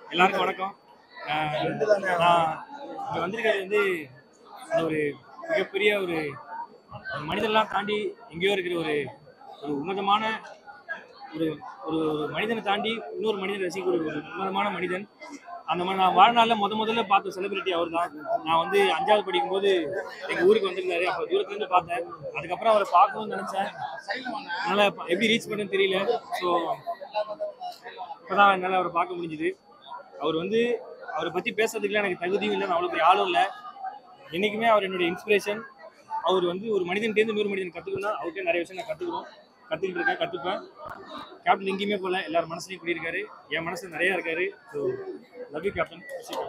எல்லாருக்கும் வணக்கம் அஹ் நான் இங்கே வந்திருக்கிறது வந்து அது ஒரு மிகப்பெரிய ஒரு ஒரு மனிதன்லாம் தாண்டி எங்கேயோ இருக்கிற ஒரு ஒரு உன்னதமான ஒரு ஒரு ஒரு மனிதனை தாண்டி இன்னொரு மனிதனை ரசிக்கக்கூடிய ஒரு உன்னதமான மனிதன் அந்த மாதிரி நான் வாழ்நாளில் முத முதல்ல பார்த்த செலிபிரிட்டி அவர் தான் நான் வந்து அஞ்சாவது படிக்கும்போது எங்கள் ஊருக்கு வந்திருந்தாரு அப்போ தூரத்துலேருந்து பார்த்தேன் அதுக்கப்புறம் அவரை பார்க்கணும்னு நினச்சேன் அதனால் எப்படி ரீச் பண்ணன்னு தெரியல ஸோ இப்போதான் என்னால் அவரை பார்க்க முடிஞ்சுது அவர் வந்து அவரை பற்றி பேசுறதுக்குலாம் எனக்கு தகுதியும் இல்லை நான் அவ்வளோ பெரிய ஆளும் இல்லை என்றைக்குமே அவர் என்னுடைய இன்ஸ்பிரேஷன் அவர் வந்து ஒரு மனிதன்டேருந்து இன்னொரு மனிதன் கற்றுக்கணும்னா அவர்கிட்ட நிறைய விஷயம் நான் கற்றுக்கணும் கற்றுக்கிட்டு இருக்கேன் கற்றுப்பேன் கேப்டன் எங்கேயுமே போகல எல்லார் மனசுலையும் குடியிருக்காரு என் மனசு நிறையா இருக்காரு ஸோ லவ் யூ கேப்டன்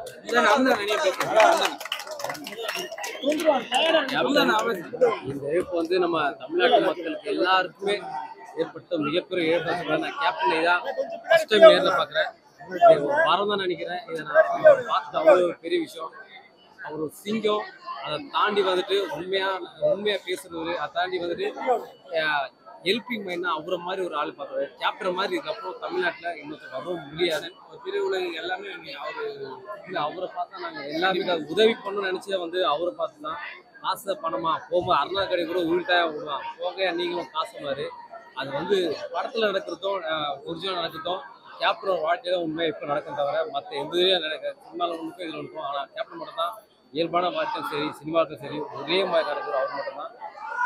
இந்த இழப்பு வந்து நம்ம தமிழ்நாட்டு மக்களுக்கு எல்லாருக்குமே ஏற்பட்ட மிகப்பெரிய இழப்பு சொல்றேன் நான் கேப்டனை தான் ஃபர்ஸ்ட் டைம் நேரில் பார்க்குறேன் மரம் தான் நினைக்கிறேன் இதை நான் பார்த்து அவ்வளோ ஒரு பெரிய விஷயம் அவர் ஒரு சிங்கம் அதை தாண்டி வந்துட்டு உண்மையா உண்மையா பேசுறவரு அதை தாண்டி வந்துட்டு ஹெல்பிங் மைண்ட்னா அவரை மாதிரி ஒரு ஆள் பார்த்தாரு கேப்டன் மாதிரி இதுக்கப்புறம் தமிழ்நாட்டில் இன்னொருத்தர் வரவும் முடியாது ஒரு திரையுலகம் எல்லாமே அவரு இல்லை அவரை பார்த்தா நாங்கள் எல்லாருமே அது உதவி பண்ணணும்னு நினச்சே வந்து அவரை பார்த்து தான் காசை பணமா போகும்போது அருணா கடை கூட உள்டாக விடுவான் போக நீங்களும் காசு மாதிரி அது வந்து படத்தில் நடக்கிறதும் ஒரிஜினல் நடக்கிறதும் கேப்டன் வாழ்க்கையில உண்மையாக இப்போ நடக்கும் தவிர மற்ற எந்த இதுலையும் நடக்க சினிமாவில் ஒன்றுக்கும் இதில் ஒன்றுக்கும் ஆனால் கேப்டன் மட்டும் தான் இயல்பான வாழ்க்கையும் சரி சினிமாவுக்கும் சரி ஒரே மாதிரி நடக்கிற அவர் மட்டும் தான்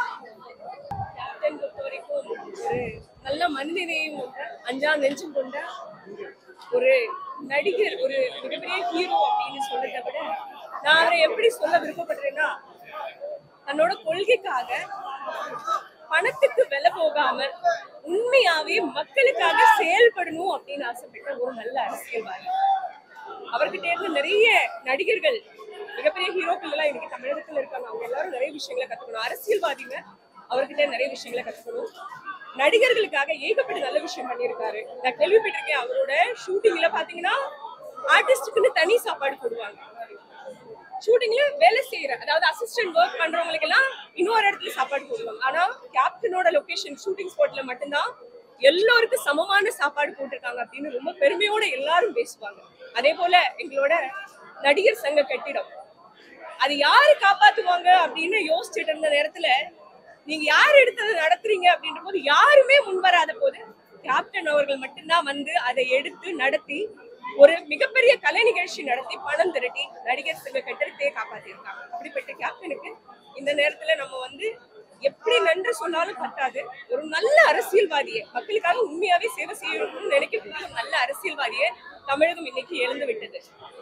கேப்டன் பொறுத்த வரைக்கும் ஒரு நல்ல மனிதனையும் கொண்ட அஞ்சா நெஞ்சும் கொண்ட ஒரு நடிகர் ஒரு மிகப்பெரிய ஹீரோ அப்படின்னு சொல்றதை விட நான் அவரை எப்படி சொல்ல விருப்பப்படுறேன்னா தன்னோட கொள்கைக்காக பணத்துக்கு விலை போகாம உண்மையாவே மக்களுக்காக செயல்படணும் அப்படின்னு ஆசைப்பட்ட ஒரு நல்ல அரசியல்வாதி அவர்கிட்ட இருந்து நிறைய நடிகர்கள் மிகப்பெரிய ஹீரோக்கள் எல்லாம் இன்னைக்கு தமிழகத்துல இருக்காங்க அவங்க எல்லாரும் நிறைய விஷயங்களை கத்துக்கணும் அரசியல்வாதிங்க அவர்கிட்ட நிறைய விஷயங்களை கத்துக்கணும் நடிகர்களுக்காக ஏகப்பட்ட நல்ல விஷயம் பண்ணியிருக்காரு நான் கேள்விப்பட்டிருக்கேன் அவரோட ஷூட்டிங்ல பாத்தீங்கன்னா ஆர்டிஸ்டுக்குன்னு தனி சாப்பாடு போடுவாங்க ஷூட்டிங்ல வேலை செய்யற அதாவது அசிஸ்டன்ட் ஒர்க் பண்றவங்களுக்கு எல்லாம் இன்னொரு இடத்துல சாப்பாடு போடுவாங்க ஆனா கேப்டனோட லொகேஷன் ஷூட்டிங் ஸ்பாட்ல மட்டும்தான் எல்லோருக்கும் சமமான சாப்பாடு போட்டிருக்காங்க அப்படின்னு ரொம்ப பெருமையோட எல்லாரும் பேசுவாங்க அதே போல எங்களோட நடிகர் சங்க கட்டிடம் அது யாரு காப்பாத்துவாங்க அப்படின்னு யோசிச்சுட்டு இருந்த நேரத்துல நீங்க யார் எடுத்தது நடத்துறீங்க அப்படின்ற போது யாருமே முன்வராத போது கேப்டன் அவர்கள் மட்டும்தான் வந்து அதை எடுத்து நடத்தி ஒரு மிகப்பெரிய கலை நிகழ்ச்சி நடத்தி பணம் திரட்டி நடிகர் சங்க கட்டிடத்தையே காப்பாத்திருக்காங்க அப்படிப்பட்ட கேப்டனுக்கு இந்த நேரத்துல நம்ம வந்து எப்படி நன்றி சொன்னாலும் பத்தாது ஒரு நல்ல அரசியல்வாதியை மக்களுக்காக உண்மையாவே சேவை செய்யணும்னு நினைக்கக்கூடிய ஒரு நல்ல அரசியல்வாதியை தமிழகம் இன்னைக்கு எழுந்து விட்டது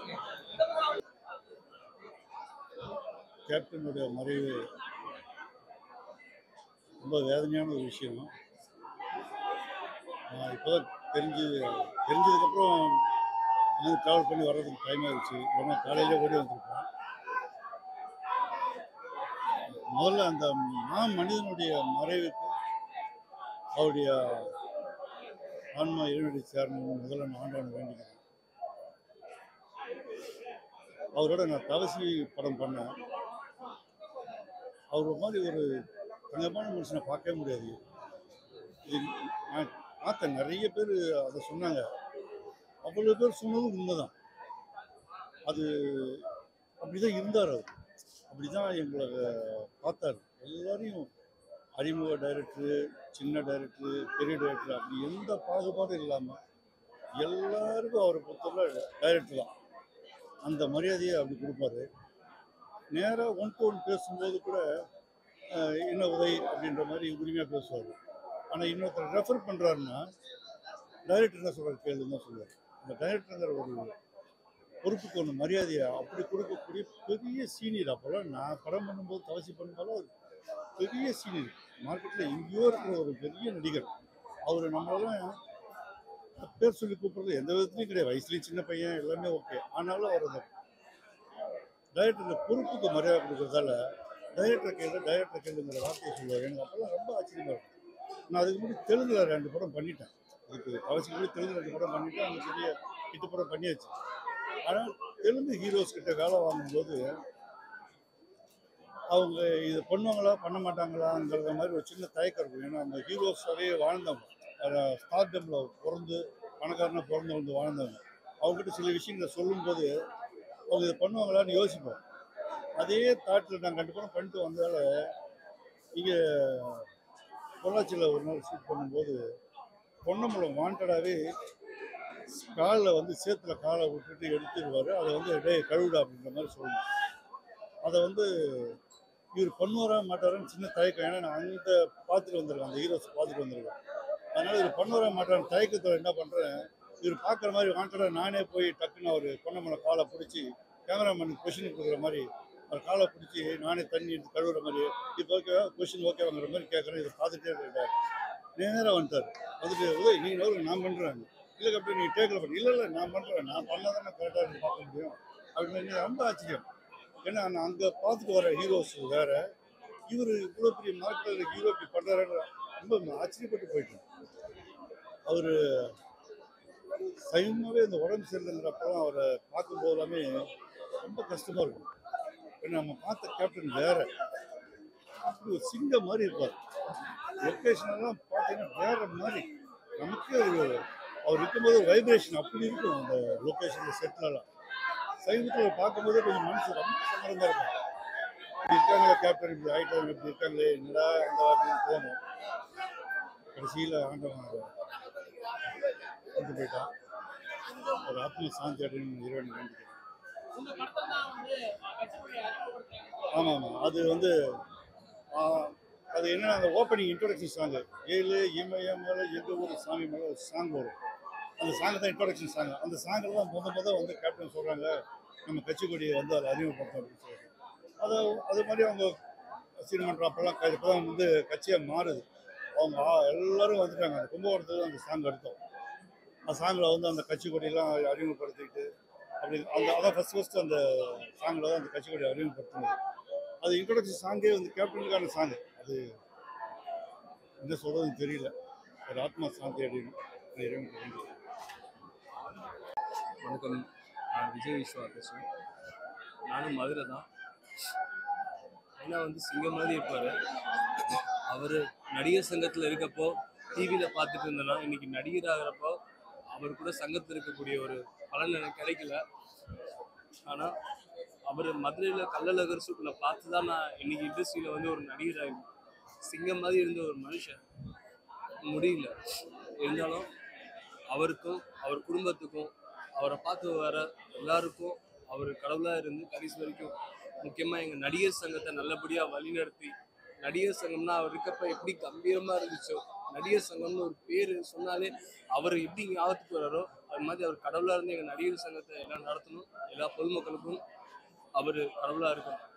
கேப்டனுடைய மறைவு ரொம்ப வேதனையான ஒரு விஷயம் நான் இப்போதான் தெரிஞ்சு தெரிஞ்சதுக்கப்புறம் எனக்கு ட்ராவல் பண்ணி வர்றதுக்கு டைம் ஆயிடுச்சு இல்லைன்னா காலையிலே ஓடி வந்திருப்பேன் முதல்ல அந்த மா மனிதனுடைய மறைவுக்கு அவருடைய ஆன்மா இறைவனடி சேரணும்னு முதல்ல நான் ஆண்டவனை வேண்டிக்கிறேன் அவரோட நான் தவசி படம் பண்ணேன் அவர் மாதிரி ஒரு தங்கமான மனுஷனை பார்க்கவே முடியாது இது நான் பார்த்தேன் நிறைய பேர் அதை சொன்னாங்க அவ்வளோ பேர் சொன்னதும் உண்மைதான் அது அப்படிதான் இருந்தார் அவர் அப்படிதான் எங்களை பார்த்தார் எல்லாரையும் அறிமுக டைரக்டரு சின்ன டைரக்டரு பெரிய டைரக்டர் அப்படி எந்த பாகுபாடும் இல்லாமல் எல்லாருக்கும் அவரை பொறுத்தவரை டைரக்டர் தான் அந்த மரியாதையை அப்படி கொடுப்பாரு நேராக ஒன் டு ஒன் பேசும்போது கூட அஹ், என்ன உதவி அப்படின்ற மாதிரி உரிமையாக பேசுவார் ஆனால் இன்னொருத்தர் ரெஃபர் பண்ணுறாருன்னா டைரக்டர் என்ன சொல்கிற கேள்வி தான் சொல்லுவார் அந்த டைரக்டருங்கிற ஒரு பொறுப்புக்கு ஒன்று மரியாதையை அப்படி கொடுக்கக்கூடிய பெரிய சீனியர் அப்போல்லாம் நான் படம் பண்ணும்போது தவசி பண்ணும்போது அவர் பெரிய சீனியர் மார்க்கெட்டில் எங்கேயோ இருக்கிற ஒரு பெரிய நடிகர் அவர் நம்மளெல்லாம் பேர் சொல்லி கூப்பிடுறது எந்த விதத்துலையும் கிடையாது வயசுலேயும் சின்ன பையன் எல்லாமே ஓகே ஆனாலும் அவர் அந்த டைரக்டர் பொறுப்புக்கு மரியாதை கொடுக்கறதால டைரக்டர் கேள்வி டைரக்டர் கேளுங்கிற வார்த்தையை சொல்லுவார் எனக்கு அப்போல்லாம் ரொம்ப ஆச்சரியமா இருக்கும் நான் அதுக்கு முன்னாடி தெலுங்குல ரெண்டு படம் பண்ணிட்டேன் இதுக்கு அவசியம் கூட தெலுங்கு ரெண்டு படம் பண்ணிட்டேன் அந்த பெரிய ஹிட் படம் பண்ணியாச்சு ஆனால் தெலுங்கு ஹீரோஸ் கிட்ட வேலை வாங்கும்போது அவங்க இது பண்ணுவாங்களா பண்ண மாட்டாங்களாங்கிறத மாதிரி ஒரு சின்ன தயக்கம் இருக்கும் ஏன்னா அந்த ஹீரோஸாகவே வாழ்ந்தவங்க ஸ்டார்டமில் பிறந்து பணக்காரனாக பிறந்து வந்து வாழ்ந்தவங்க அவங்ககிட்ட சில விஷயங்களை சொல்லும்போது அவங்க இதை பண்ணுவாங்களான்னு யோசிப்போம் அதே தாட்டில் நான் ரெண்டு பேரும் பண்ணிட்டு வந்ததால இங்கே பொள்ளாச்சியில் ஒரு நாள் ஷூட் பண்ணும்போது பொன்னம்பலம் வாண்டடாகவே காலில் வந்து சேத்துல காலை விட்டுட்டு எடுத்துருவார் அதை வந்து டேய் கழுவுடா அப்படின்ற மாதிரி சொல்லணும் அதை வந்து இவர் பண்ணுவாரா மாட்டாரான்னு சின்ன தயக்கம் ஏன்னா நான் அங்கே பார்த்துட்டு வந்திருக்கேன் அந்த ஹீரோஸ் பார்த்துட்டு வந்திருக்கேன் அதனால இவர் பண்ணுவாரா மாட்டாரான்னு தயக்கத்தில் என்ன பண்ணுறேன் இவர் பார்க்குற மாதிரி வாண்டடா நானே போய் டக்குன்னு அவர் பொன்னமலை காலை பிடிச்சி கேமராமேனுக்கு கொஷின் கொடுக்குற மாதிரி அவர் காலை பிடிச்சி நானே தண்ணி எடுத்து கழுவுற மாதிரி இப்போ ஓகே கொஷின் ஓகே வாங்குற மாதிரி கேட்குறேன் இதை பார்த்துட்டே இருக்காரு நேராக வந்துட்டார் வந்துட்டு உதய் நீங்கள் ஒரு நான் பண்ணுறேன் இல்லை அப்படி நீ டேக்கில் பண்ணி இல்லை இல்லை நான் பண்ணுறேன் நான் பண்ணால் தான் கரெக்டாக இருக்கு பார்க்க முடியும் அப்படின்னு ரொம்ப ஆச்சரியம் ஏன்னா நான் அங்கே பார்த்துட்டு வர ஹீரோஸ் வேற இவர் இவ்வளோ பெரிய மார்க்கெட்டில் ஹீரோ இப்படி பண்ணுறாரு ரொம்ப ஆச்சரியப்பட்டு போயிட்டேன் அவர் சைவமாகவே இந்த உடம்பு சரியில்லைங்கிறப்பெல்லாம் அவரை பார்க்கும்போது எல்லாமே ரொம்ப கஷ்டமாக இருக்கும் ஏன்னா நம்ம பார்த்த கேப்டன் வேற அப்படி ஒரு சிங்கம் மாதிரி இருப்பார் லொக்கேஷன் எல்லாம் பார்த்தீங்கன்னா வேற மாதிரி நமக்கே ஒரு அவர் இருக்கும்போது வைப்ரேஷன் அப்படி இருக்கும் அந்த லொக்கேஷன் செட்லலாம் சைவத்தில் பார்க்கும்போது கொஞ்சம் மனசு ரொம்ப சங்கடமாக இருக்கும் இப்படி இருக்காங்களே கேப்டன் இப்படி ஆயிட்டாங்க இப்படி இருக்காங்களே என்னடா அந்த அப்படின்னு தோணும் கடைசியில் ஆண்டவன் அதை கொண்டு போயிட்டான் ஒரு ஆத்ம சாந்தி அப்படின்னு இறைவன் வேண்டிக்கிறேன் ஆமாம் ஆமாம் அது வந்து ஆ, அது என்னன்னா அந்த ஓப்பனிங் இன்ட்ரோடக்ஷன் சாங்கு ஏழு இமய மேலே எங்கள் ஊர் சாமி மேலே ஒரு சாங் வரும் அந்த சாங் தான் இன்ட்ரோடக்ஷன் சாங் அந்த சாங்கில் தான் முத முத வந்து கேப்டன் சொல்கிறாங்க நம்ம கட்சி கொடியை வந்து அதை அறிமுகப்படுத்தோம் அப்படின்னு சொல்லிட்டு அதை அது மாதிரி அவங்க சீனிமன்றம் அப்போல்லாம் இப்போ தான் வந்து கட்சியாக மாறுது அவங்க ஆ- எல்லாரும் வந்துட்டாங்க அந்த கும்பகோணத்துக்கு அந்த சாங் எடுத்தோம் அந்த சாங்கில் வந்து அந்த கட்சி கொடியெல்லாம் அறிமுகப்படுத்திக்கிட்டு அப்படி அந்த அதான் ஃபஸ்ட் ஃபஸ்ட்டு அந்த சாங்கில் தான் அந்த கட்சி கொடியை அறிமுகப்படுத்தினது அது இன்ட்ரோடக்ஷன் சாங்கே வந்து கேப்டனுக்கான சாங் அது என்ன சொல்றதுன்னு தெரியல ஒரு ஆத்மா சாந்தி அப்படின்னு நான் இறைவனுக்கு வேண்டிக்கிறேன். வணக்கம் நான் விஜய் விஸ்வா பேசுகிறேன் நானும் மதுரை தான் ஏன்னா வந்து சிங்கம் மாதிரி இருப்பார் அவர் நடிகர் சங்கத்தில் இருக்கப்போ டிவியில் பார்த்துட்டு இருந்தேன்னா இன்னைக்கு நடிகர் ஆகிறப்போ அவர் கூட சங்கத்தில் இருக்கக்கூடிய ஒரு பலன் எனக்கு கிடைக்கல ஆனால் அவர் மதுரையில் கள்ளழகர் சூட்டில் பார்த்து தான் நான் இன்னைக்கு இண்டஸ்ட்ரியில் வந்து ஒரு நடிகர் ஆகி சிங்கம் மாதிரி இருந்த ஒரு மனுஷன் முடியல இருந்தாலும் அவருக்கும் அவர் குடும்பத்துக்கும் அவரை பார்த்து வர எல்லாருக்கும் அவர் கடவுளாக இருந்து கடைசி வரைக்கும் முக்கியமாக எங்கள் நடிகர் சங்கத்தை நல்லபடியாக வழிநடத்தி நடிகர் சங்கம்னா அவர் இருக்கப்ப எப்படி கம்பீரமாக இருந்துச்சோ நடிகர் சங்கம்னு ஒரு பேர் சொன்னாலே அவர் எப்படி ஞாபகத்துக்கு வராரோ அது மாதிரி அவர் கடவுளாக இருந்து எங்கள் நடிகர் சங்கத்தை எல்லாம் நடத்தணும் எல்லா பொதுமக்களுக்கும் அவர் கடவுளாக இருக்கணும்